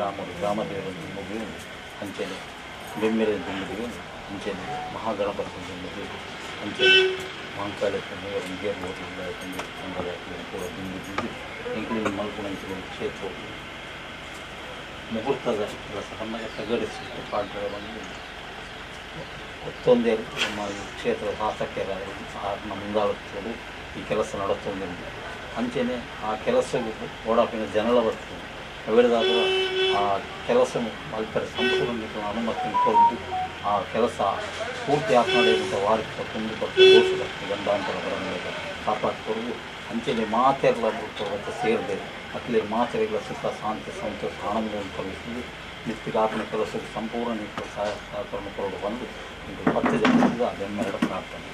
ಗ್ರಾಮದ ಗ್ರಾಮದೇವರ ದುಂಬುಗೆ ಅಂಚೆನೆ ಬೆಮ್ಮೆರೆ ದುಂಬುಗೆ ಅಂಚೆನೆ ಮಹಾಗಣಪತಿ ದುಂಬುಗೆ ಅಂಚೆನೆ ಮಹಾಕಾಲ ನೇರ ಬೋದಿಲ್ಲ ಅಂಗದ ಕೂಡ ದುಂಬಿದ್ದು ಎಂಕುಲಿನ ಮಲ್ಪುಣಂಚಿನ ಕ್ಷೇತ್ರ ಮುಹೂರ್ತದ ಕೆಲಸ ನಮಗೆ ತಗಡಿಸಿ ಪಾಠ ಬಂದು ಮತ್ತೊಂದೇ ನಮ್ಮ ಈ ಕ್ಷೇತ್ರದ ಶಾಸಕರ ನಮ್ಮ ಮುಂದಾಳುತ್ತರು ಈ ಕೆಲಸ ನಡೆಸುವುದಿಲ್ಲ ಅಂಚೆನೆ ಆ ಕೆಲಸವು ಓಡಾಪಿನ ಜನಲ ಬರ್ತದೆ ಅವರಿದಾಗ ಆ ಕೆಲಸ ಮಲ್ಪರೆ ಸಂಪೂರ್ಣ ಅನುಮತಿ ಕೊಟ್ಟು ಆ ಕೆಲಸ ಪೂರ್ತಿ ಆತ್ಮಡೆಯಿಂದ ವಾರಿಕ ತುಂಬಿ ಕೊಟ್ಟು ದೋಷಕ್ಕೆ ಗಂಡಾಂತರ ಬರಬೇಕು ಕಾಪಾಡಿಕೊಂಡು ಅಂಚೆನೆ ಮಾತೆಲ್ಲ ಬಿಟ್ಟು ಸೇರಿದೆ ಅತ್ಲೆ ಮಾತೆರೆಗಳ ಸುಖ ಶಾಂತಿ ಸಂತೋಷ ಆನಂದವನ್ನು ಕಲಿಸಿ ನಿತ್ಯ ಆತ್ಮ ಕೆಲಸಕ್ಕೆ ಸಂಪೂರ್ಣ ನಿತ್ಯ ಸಹಾಯ ಸಹಕಾರ ಕೊರಡು ಬಂದು ಇದು ಹತ್ತು ಜನರಿಂದ ಬೆನ್ನೆರಡು ಪ್ರಾರ್ಥನೆ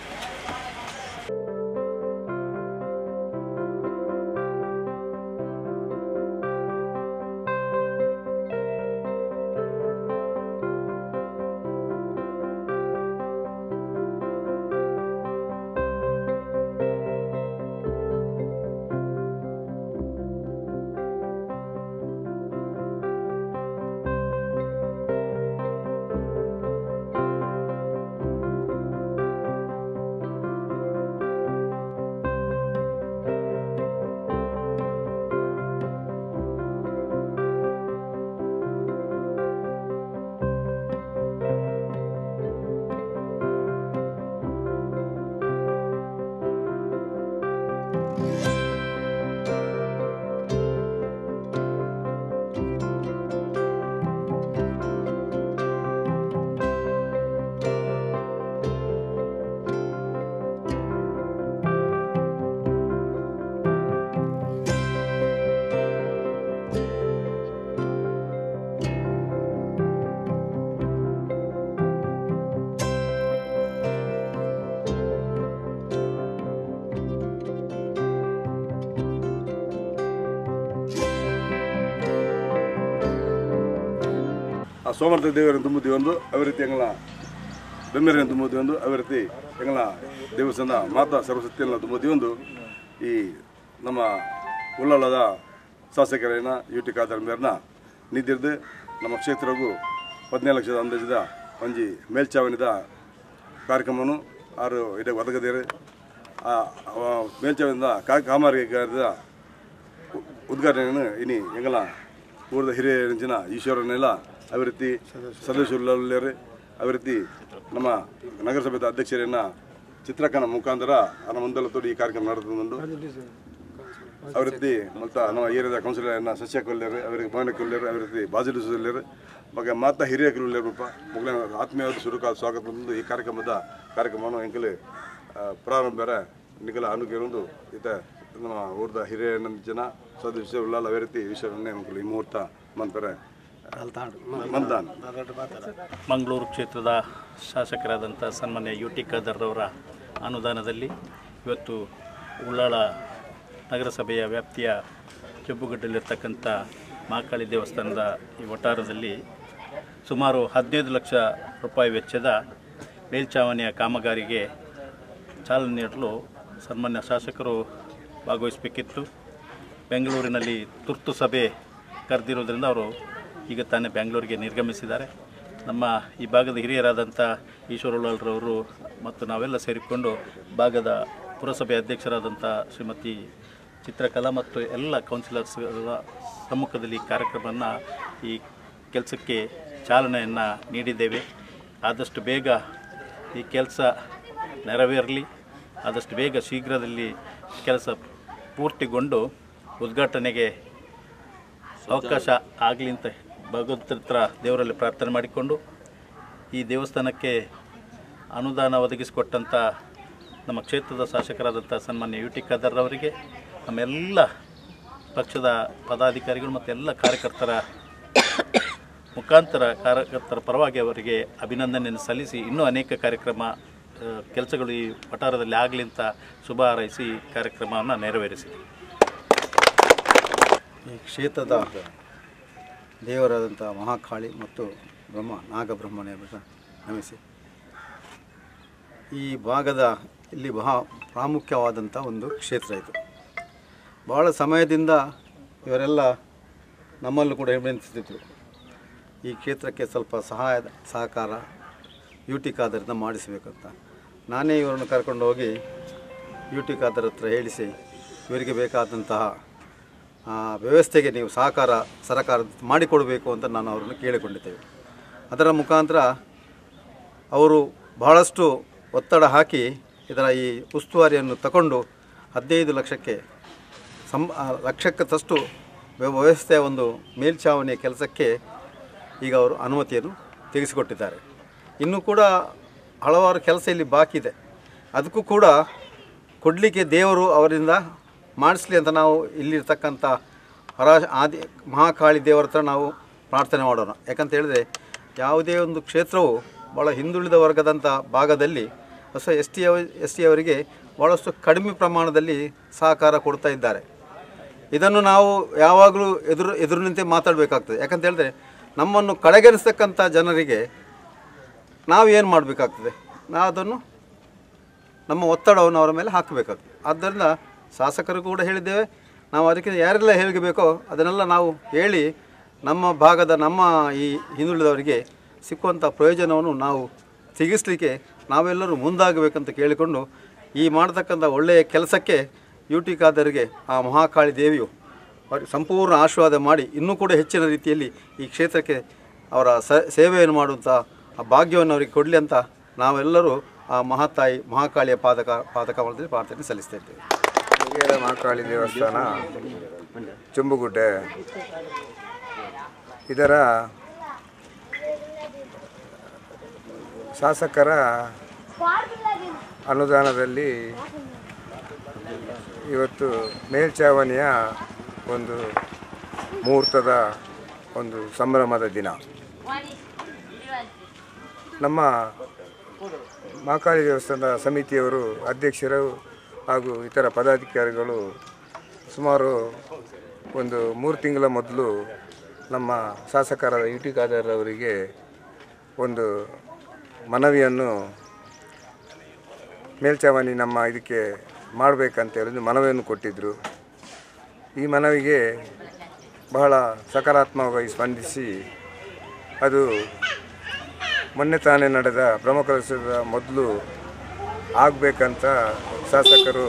ಆ ಸೋಮನಾಥ ದೇವರನ್ನು ತುಂಬುತ್ತೀವಿ ಒಂದು ಅದೇ ರೀತಿ ಎಂಗಳ ಬೆಮ್ಮೆರೆಯನ್ನು ತುಂಬುತ್ತೀವಿ ಒಂದು ಅದೇ ರೀತಿ ಎಂಗಳ ದೇವಸ್ಥಾನ ಮಾತಾ ಸರಸ್ವತಿಯನ್ನು ತುಂಬುತ್ತೀವಿ ಒಂದು ಈ ನಮ್ಮ ಉಳ್ಳಾಲದ ಶಾಸಕರೇನ ಯು ಟಿ ಖಾದರ್ ಮೇರ್ನ ನಿದ್ದಿರ್ದು ನಮ್ಮ ಕ್ಷೇತ್ರಗೂ ಹದಿನೇಳು ಲಕ್ಷದ ಅಂದಾಜಿದ ಒಂಜಿ ಮೇಲ್ಚಾವಣಿದ ಕಾರ್ಯಕ್ರಮವನ್ನು ಆರು ಇಡೀ ಒದಗದೇರು ಆ ಆ ಮೇಲ್ಚಾವಣಿದ ಕಾ ಕಾಮಗಾರಿದ ಉದ್ಘಾಟನೆಯನ್ನು ಇನಿ ಎಂಗಲ ಊರದ ಹಿರಿಯ ನೆಂಚಿನ ಈಶ್ವರನೆಲ್ಲ ಅದೇ ರೀತಿ ಸದಸ್ಯರು ಅದೇ ರೀತಿ ನಮ್ಮ ನಗರಸಭೆದ ಅಧ್ಯಕ್ಷರನ್ನ ಚಿತ್ರಕನ ಮುಖಾಂತರ ನಮ್ಮ ಮುಂದಲತ್ತೋಡಿ ಈ ಕಾರ್ಯಕ್ರಮ ನಡೆದುಕೊಂಡು ಅದೇ ರೀತಿ ಮತ್ತು ನಮ್ಮ ಏರಿಯಾದ ಕೌನ್ಸಿಲರ್ನ ಸಸ್ಯ ಕೊಲ್ಲರು ಅವರಿಗೆ ಭವನ ಕೊಲ್ಲರು ಅದೇ ರೀತಿ ಬಾಜಿಲಿಸಲ್ಲರು ಬಗ್ಗೆ ಮಾತಾ ಹಿರಿಯ ಕೊಲ್ಲರಪ್ಪ ಮುಗ್ಲ ಆತ್ಮೀಯವಾದ ಸುರುಕಾದ ಸ್ವಾಗತ ಬಂದು ಈ ಕಾರ್ಯಕ್ರಮದ ಕಾರ್ಯಕ್ರಮವನ್ನು ಎಂಕಲು ಪ್ರಾರಂಭ ಬೇರೆ ನಿಖಲ ಅನುಕೂಲೊಂದು ಈತ ನಮ್ಮ ಊರದ ಹಿರಿಯ ಜನ ಸದಸ್ಯ ಉಳ್ಳಾಲ ಅದೇ ರೀತಿ ವಿಷಯವನ್ನೇ ಮಕ್ಕಳು ಈ ಮುಹೂರ್ತ ಮಂತ್ರೆ ಮಂತಾನ್ ಮಂಗಳೂರು ಕ್ಷೇತ್ರದ ಶಾಸಕರಾದಂಥ ಸನ್ಮಾನ್ಯ ಯು ಟಿ ಖಾದರ್ರವರ ಅನುದಾನದಲ್ಲಿ ಇವತ್ತು ಉಳ್ಳಾಳ ನಗರಸಭೆಯ ವ್ಯಾಪ್ತಿಯ ಕೆಬ್ಬುಗಡ್ಡಲ್ಲಿರ್ತಕ್ಕಂಥ ಮಹಾಕಾಳಿ ದೇವಸ್ಥಾನದ ಈ ವಠಾರದಲ್ಲಿ ಸುಮಾರು ಹದಿನೈದು ಲಕ್ಷ ರೂಪಾಯಿ ವೆಚ್ಚದ ಮೇಲ್ಚಾವಣಿಯ ಕಾಮಗಾರಿಗೆ ಚಾಲನೆ ನೀಡಲು ಸನ್ಮಾನ್ಯ ಶಾಸಕರು ಭಾಗವಹಿಸಬೇಕಿತ್ತು ಬೆಂಗಳೂರಿನಲ್ಲಿ ತುರ್ತು ಸಭೆ ಕರೆದಿರೋದ್ರಿಂದ ಅವರು ಈಗ ತಾನೇ ಬೆಂಗಳೂರಿಗೆ ನಿರ್ಗಮಿಸಿದ್ದಾರೆ ನಮ್ಮ ಈ ಭಾಗದ ಹಿರಿಯರಾದಂಥ ಈಶ್ವರಲಾಲ್ರವರು ಮತ್ತು ನಾವೆಲ್ಲ ಸೇರಿಕೊಂಡು ಭಾಗದ ಪುರಸಭೆ ಅಧ್ಯಕ್ಷರಾದಂಥ ಶ್ರೀಮತಿ ಚಿತ್ರಕಲಾ ಮತ್ತು ಎಲ್ಲ ಕೌನ್ಸಿಲರ್ಸ್ಗಳ ಸಮ್ಮುಖದಲ್ಲಿ ಈ ಕಾರ್ಯಕ್ರಮವನ್ನು ಈ ಕೆಲಸಕ್ಕೆ ಚಾಲನೆಯನ್ನು ನೀಡಿದ್ದೇವೆ ಆದಷ್ಟು ಬೇಗ ಈ ಕೆಲಸ ನೆರವೇರಲಿ ಆದಷ್ಟು ಬೇಗ ಶೀಘ್ರದಲ್ಲಿ ಕೆಲಸ ಪೂರ್ತಿಗೊಂಡು ಉದ್ಘಾಟನೆಗೆ ಅವಕಾಶ ಆಗಲಿ ಅಂತ ಭಗವಂತರ ಹತ್ರ ದೇವರಲ್ಲಿ ಪ್ರಾರ್ಥನೆ ಮಾಡಿಕೊಂಡು ಈ ದೇವಸ್ಥಾನಕ್ಕೆ ಅನುದಾನ ಒದಗಿಸಿಕೊಟ್ಟಂಥ ನಮ್ಮ ಕ್ಷೇತ್ರದ ಶಾಸಕರಾದಂಥ ಸನ್ಮಾನ್ಯ ಯು ಟಿ ಖಾದರ್ ಅವರಿಗೆ ನಮ್ಮೆಲ್ಲ ಪಕ್ಷದ ಪದಾಧಿಕಾರಿಗಳು ಮತ್ತು ಎಲ್ಲ ಕಾರ್ಯಕರ್ತರ ಮುಖಾಂತರ ಕಾರ್ಯಕರ್ತರ ಪರವಾಗಿ ಅವರಿಗೆ ಅಭಿನಂದನೆಯನ್ನು ಸಲ್ಲಿಸಿ ಇನ್ನೂ ಅನೇಕ ಕಾರ್ಯಕ್ರಮ ಆ, ಕೆಲಸಗಳು ಈ ವಠಾರದಲ್ಲಿ ಆಗಲಿ ಅಂತ ಶುಭ ಹಾರೈಸಿ ಈ ಕಾರ್ಯಕ್ರಮವನ್ನು ನೆರವೇರಿಸಿದೆ ಈ ಕ್ಷೇತ್ರದ ದೇವರಾದಂಥ ಮಹಾಕಾಳಿ ಮತ್ತು ಬ್ರಹ್ಮ ನಾಗಬ್ರಹ್ಮನೇ ನಮಿಸಿ ಈ ಭಾಗದ ಇಲ್ಲಿ ಬಹಳ ಪ್ರಾಮುಖ್ಯವಾದಂಥ ಒಂದು ಕ್ಷೇತ್ರ ಇದು ಭಾಳ ಸಮಯದಿಂದ ಇವರೆಲ್ಲ ನಮ್ಮಲ್ಲೂ ಕೂಡ ವಿನಂತಿಸಿದ್ರು ಈ ಕ್ಷೇತ್ರಕ್ಕೆ ಸ್ವಲ್ಪ ಸಹಾಯ ಸಹಕಾರ ಯು ಟಿ ಖಾದರಿಂದ ಮಾಡಿಸಬೇಕಂತ ನಾನೇ ಇವರನ್ನು ಕರ್ಕೊಂಡು ಹೋಗಿ ಯು ಟಿ ಖಾದರ್ ಹತ್ರ ಹೇಳಿಸಿ ಇವರಿಗೆ ಬೇಕಾದಂತಹ ಆ, ವ್ಯವಸ್ಥೆಗೆ ನೀವು ಸಹಕಾರ ಸರಕಾರ ಮಾಡಿಕೊಡಬೇಕು ಅಂತ ನಾನು ಅವರನ್ನು ಕೇಳಿಕೊಂಡಿದ್ದೇವೆ ಅದರ ಮುಖಾಂತರ ಅವರು ಬಹಳಷ್ಟು ಒತ್ತಡ ಹಾಕಿ ಇದರ ಈ ಉಸ್ತುವಾರಿಯನ್ನು ತಗೊಂಡು ಹದಿನೈದು ಲಕ್ಷಕ್ಕೆ ಸಂ ಆ, ಲಕ್ಷಕ್ಕಷ್ಟು ವ್ಯ- ವ್ಯವಸ್ಥೆಯ ಒಂದು ಮೇಲ್ಛಾವಣಿಯ ಕೆಲಸಕ್ಕೆ ಈಗ ಅವರು ಅನುಮತಿಯನ್ನು ತೆಗೆಸಿಕೊಟ್ಟಿದ್ದಾರೆ ಇನ್ನೂ ಕೂಡ ಹಲವಾರು ಕೆಲಸ ಇಲ್ಲಿ ಬಾಕಿ ಇದೆ ಅದಕ್ಕೂ ಕೂಡ ಕೊಡಲಿಕ್ಕೆ ದೇವರು ಅವರಿಂದ ಮಾಡಿಸ್ಲಿ ಅಂತ ನಾವು ಇಲ್ಲಿರ್ತಕ್ಕಂಥ ಹರ ಆದಿ ಮಹಾಕಾಳಿ ದೇವರ ಹತ್ರ ನಾವು ಪ್ರಾರ್ಥನೆ ಮಾಡೋಣ ಯಾಕಂತ ಹೇಳಿದ್ರೆ ಯಾವುದೇ ಒಂದು ಕ್ಷೇತ್ರವು ಭಾಳ ಹಿಂದುಳಿದ ವರ್ಗದಂಥ ಭಾಗದಲ್ಲಿ ಹೊಸ ಎಸ್ ಟಿ ಎಸ್ ಟಿ ಅವರಿಗೆ ಭಾಳಷ್ಟು ಕಡಿಮೆ ಪ್ರಮಾಣದಲ್ಲಿ ಸಹಕಾರ ಕೊಡ್ತಾ ಇದ್ದಾರೆ ಇದನ್ನು ನಾವು ಯಾವಾಗಲೂ ಎದುರು ಎದುರು ನಿಂತೆ ಮಾತಾಡಬೇಕಾಗ್ತದೆ ಯಾಕಂತ ಹೇಳಿದ್ರೆ ನಮ್ಮನ್ನು ಕಡೆಗಣಿಸ್ತಕ್ಕಂಥ ಜನರಿಗೆ ನಾವು ಏನು ಮಾಡಬೇಕಾಗ್ತದೆ ನಾವು ಅದನ್ನು ನಮ್ಮ ಒತ್ತಡವನ್ನು ಅವರ ಮೇಲೆ ಹಾಕಬೇಕಾಗ್ತದೆ ಆದ್ದರಿಂದ ಶಾಸಕರು ಕೂಡ ಹೇಳಿದ್ದೇವೆ ನಾವು ಅದಕ್ಕೆ ಯಾರೆಲ್ಲ ಹೇಳಬೇಕೋ ಅದನ್ನೆಲ್ಲ ನಾವು ಹೇಳಿ ನಮ್ಮ ಭಾಗದ ನಮ್ಮ ಈ ಹಿಂದುಳಿದವರಿಗೆ ಸಿಕ್ಕುವಂಥ ಪ್ರಯೋಜನವನ್ನು ನಾವು ಸಿಗಿಸ್ಲಿಕ್ಕೆ ನಾವೆಲ್ಲರೂ ಮುಂದಾಗಬೇಕಂತ ಕೇಳಿಕೊಂಡು ಈ ಮಾಡತಕ್ಕಂಥ ಒಳ್ಳೆಯ ಕೆಲಸಕ್ಕೆ ಯು ಟಿ ಖಾದರ್ಗೆ ಆ ಮಹಾಕಾಳಿ ದೇವಿಯು ಅವರಿಗೆ ಸಂಪೂರ್ಣ ಆಶೀರ್ವಾದ ಮಾಡಿ ಇನ್ನೂ ಕೂಡ ಹೆಚ್ಚಿನ ರೀತಿಯಲ್ಲಿ ಈ ಕ್ಷೇತ್ರಕ್ಕೆ ಅವರ ಸ ಸೇವೆಯನ್ನು ಮಾಡುವಂಥ ಆ ಭಾಗ್ಯವನ್ನು ಅವರಿಗೆ ಕೊಡಲಿ ಅಂತ ನಾವೆಲ್ಲರೂ ಆ ಮಹಾತಾಯಿ ಮಹಾಕಾಳಿಯ ಪಾದಕ ಪಾದಕಮಲದಲ್ಲಿ ಪ್ರಾರ್ಥನೆ ಸಲ್ಲಿಸ್ತಾ ಇದ್ದೇವೆ ಹಿರಿಯರ ಮಹಾಕಾಳಿ ದೇವಸ್ಥಾನ ಚುಂಬುಗುಡ್ಡೆ ಇದರ ಶಾಸಕರ ಅನುದಾನದಲ್ಲಿ ಇವತ್ತು ಮೇಲ್ಛಾವಣಿಯ ಒಂದು ಮುಹೂರ್ತದ ಒಂದು ಸಂಭ್ರಮದ ದಿನ ನಮ್ಮ ಮಹಾಕಾಳಿ ದೇವಸ್ಥಾನದ ಸಮಿತಿಯವರು ಅಧ್ಯಕ್ಷರು ಹಾಗೂ ಇತರ ಪದಾಧಿಕಾರಿಗಳು ಸುಮಾರು ಒಂದು ಮೂರು ತಿಂಗಳ ಮೊದಲು ನಮ್ಮ ಶಾಸಕರಾದ ಯು ಟಿ ಖಾದರ್ ಅವರಿಗೆ ಒಂದು ಮನವಿಯನ್ನು ಮೇಲ್ಚಾವಣಿ ನಮ್ಮ ಇದಕ್ಕೆ ಮಾಡಬೇಕಂತ ಹೇಳಿ ಮನವಿಯನ್ನು ಕೊಟ್ಟಿದ್ದರು ಈ ಮನವಿಗೆ ಬಹಳ ಸಕಾರಾತ್ಮಕವಾಗಿ ಸ್ಪಂದಿಸಿ ಅದು ಮೊನ್ನೆ ತಾನೇ ನಡೆದ ಬ್ರಹ್ಮಕಲಶದ ಮೊದಲು ಆಗಬೇಕಂತ ಶಾಸಕರು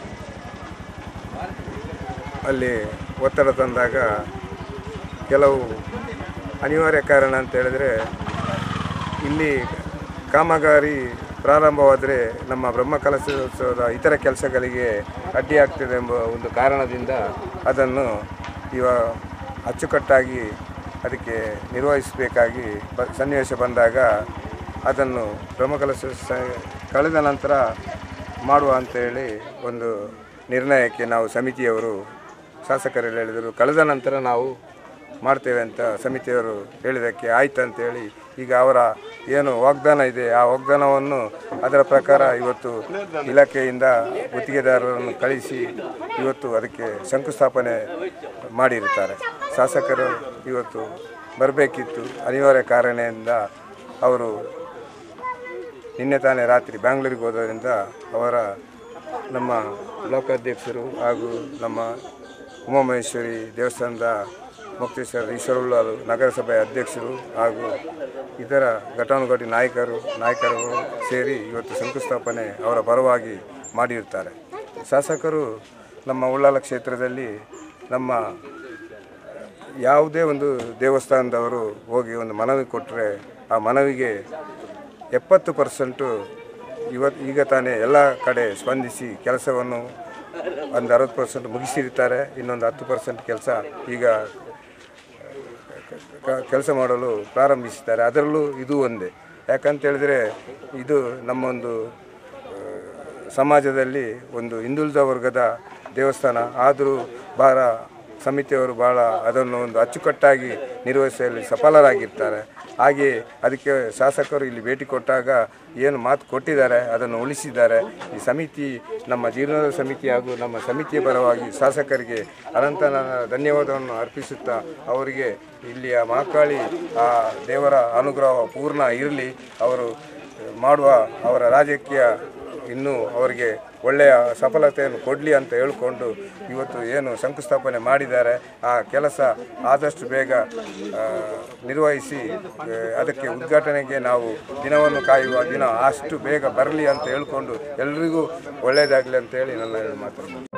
ಅಲ್ಲಿ ಒತ್ತಡ ತಂದಾಗ ಕೆಲವು ಅನಿವಾರ್ಯ ಕಾರಣ ಅಂತ ಹೇಳಿದ್ರೆ ಇಲ್ಲಿ ಕಾಮಗಾರಿ ಪ್ರಾರಂಭವಾದರೆ ನಮ್ಮ ಬ್ರಹ್ಮಕಲಶೋತ್ಸವದ ಇತರ ಕೆಲಸಗಳಿಗೆ ಅಡ್ಡಿಯಾಗ್ತದೆ ಎಂಬ ಒಂದು ಕಾರಣದಿಂದ ಅದನ್ನು ಇವ ಅಚ್ಚುಕಟ್ಟಾಗಿ ಅದಕ್ಕೆ ನಿರ್ವಹಿಸಬೇಕಾಗಿ ಬ ಸನ್ನಿವೇಶ ಬಂದಾಗ ಅದನ್ನು ಬ್ರಹ್ಮಕಲಶ ಸ- ಕಳೆದ ನಂತರ ಮಾಡುವ ಅಂತೇಳಿ ಒಂದು ನಿರ್ಣಯಕ್ಕೆ ನಾವು ಸಮಿತಿಯವರು ಶಾಸಕರಲ್ಲಿ ಹೇಳಿದರು ಕಳೆದ ನಂತರ ನಾವು ಮಾಡ್ತೇವೆ ಅಂತ ಸಮಿತಿಯವರು ಹೇಳಿದ್ದಕ್ಕೆ ಆಯ್ತು ಅಂತೇಳಿ ಈಗ ಅವರ ಏನು ವಾಗ್ದಾನ ಇದೆ ಆ ವಾಗ್ದಾನವನ್ನು ಅದರ ಪ್ರಕಾರ ಇವತ್ತು ಇಲಾಖೆಯಿಂದ ಗುತ್ತಿಗೆದಾರರನ್ನು ಕಳಿಸಿ ಇವತ್ತು ಅದಕ್ಕೆ ಶಂಕುಸ್ಥಾಪನೆ ಮಾಡಿರುತ್ತಾರೆ ಶಾಸಕರು ಇವತ್ತು ಬರಬೇಕಿತ್ತು ಅನಿವಾರ್ಯ ಕಾರಣದಿಂದ ಅವರು ನಿನ್ನೆ ತಾನೇ ರಾತ್ರಿ ಬ್ಯಾಂಗ್ಳೂರಿಗೆ ಹೋದ್ರಿಂದ ಅವರ ನಮ್ಮ ಬ್ಲಾಕ್ ಅಧ್ಯಕ್ಷರು ಹಾಗೂ ನಮ್ಮ ಉಮಾಮಹೇಶ್ವರಿ ದೇವಸ್ಥಾನದ ಮುಕ್ತೇಶ್ವರ ಈಶ್ವರುಳ್ಳಾರು ನಗರಸಭೆ ಅಧ್ಯಕ್ಷರು ಹಾಗೂ ಇತರ ಘಟಾನುಘಟಿ ನಾಯಕರು ನಾಯಕರುಗಳು ಸೇರಿ ಇವತ್ತು ಶಂಕುಸ್ಥಾಪನೆ ಅವರ ಪರವಾಗಿ ಮಾಡಿರುತ್ತಾರೆ ಶಾಸಕರು ನಮ್ಮ ಉಳ್ಳಾಲ ಕ್ಷೇತ್ರದಲ್ಲಿ ನಮ್ಮ ಯಾವುದೇ ಒಂದು ದೇವಸ್ಥಾನದವರು ಹೋಗಿ ಒಂದು ಮನವಿ ಕೊಟ್ಟರೆ ಆ ಮನವಿಗೆ ಎಪ್ಪತ್ತು ಪರ್ಸೆಂಟು ಇವತ್ತು ಈಗ ತಾನೇ ಎಲ್ಲ ಕಡೆ ಸ್ಪಂದಿಸಿ ಕೆಲಸವನ್ನು ಒಂದು ಅರವತ್ತು ಪರ್ಸೆಂಟ್ ಮುಗಿಸಿರ್ತಾರೆ ಇನ್ನೊಂದು ಹತ್ತು ಪರ್ಸೆಂಟ್ ಕೆಲಸ ಈಗ ಕೆಲಸ ಮಾಡಲು ಪ್ರಾರಂಭಿಸಿದ್ದಾರೆ ಅದರಲ್ಲೂ ಇದು ಒಂದೇ ಯಾಕಂತ ಹೇಳಿದ್ರೆ ಇದು ನಮ್ಮೊಂದು ಸಮಾಜದಲ್ಲಿ ಒಂದು ಹಿಂದುಳಿದ ವರ್ಗದ ದೇವಸ್ಥಾನ ಆದರೂ ಭಾಳ ಸಮಿತಿಯವರು ಭಾಳ ಅದನ್ನು ಒಂದು ಅಚ್ಚುಕಟ್ಟಾಗಿ ನಿರ್ವಹಿಸುವಲ್ಲಿ ಸಫಲರಾಗಿರ್ತಾರೆ ಹಾಗೆಯೇ ಅದಕ್ಕೆ ಶಾಸಕರು ಇಲ್ಲಿ ಭೇಟಿ ಕೊಟ್ಟಾಗ ಏನು ಮಾತು ಕೊಟ್ಟಿದ್ದಾರೆ ಅದನ್ನು ಉಳಿಸಿದ್ದಾರೆ ಈ ಸಮಿತಿ ನಮ್ಮ ಜೀರ್ಣೋದ್ಧಾರ ಸಮಿತಿ ಹಾಗೂ ನಮ್ಮ ಸಮಿತಿಯ ಪರವಾಗಿ ಶಾಸಕರಿಗೆ ಅನಂತ ಧನ್ಯವಾದವನ್ನು ಅರ್ಪಿಸುತ್ತಾ ಅವರಿಗೆ ಇಲ್ಲಿಯ ಮಹಾಕಾಳಿ ಆ ದೇವರ ಅನುಗ್ರಹ ಪೂರ್ಣ ಇರಲಿ ಅವರು ಮಾಡುವ ಅವರ ರಾಜಕೀಯ ಇನ್ನೂ ಅವರಿಗೆ ಒಳ್ಳೆಯ ಸಫಲತೆಯನ್ನು ಕೊಡಲಿ ಅಂತ ಹೇಳಿಕೊಂಡು ಇವತ್ತು ಏನು ಶಂಕುಸ್ಥಾಪನೆ ಮಾಡಿದ್ದಾರೆ ಆ ಕೆಲಸ ಆದಷ್ಟು ಬೇಗ ಆ, ನಿರ್ವಹಿಸಿ ಆ, ಅದಕ್ಕೆ ಉದ್ಘಾಟನೆಗೆ ನಾವು ದಿನವನ್ನು ಕಾಯುವ ದಿನ ಅಷ್ಟು ಬೇಗ ಬರಲಿ ಅಂತ ಹೇಳ್ಕೊಂಡು ಎಲ್ರಿಗೂ ಒಳ್ಳೆಯದಾಗಲಿ ಅಂತೇಳಿ ನನ್ನ ಮಾತು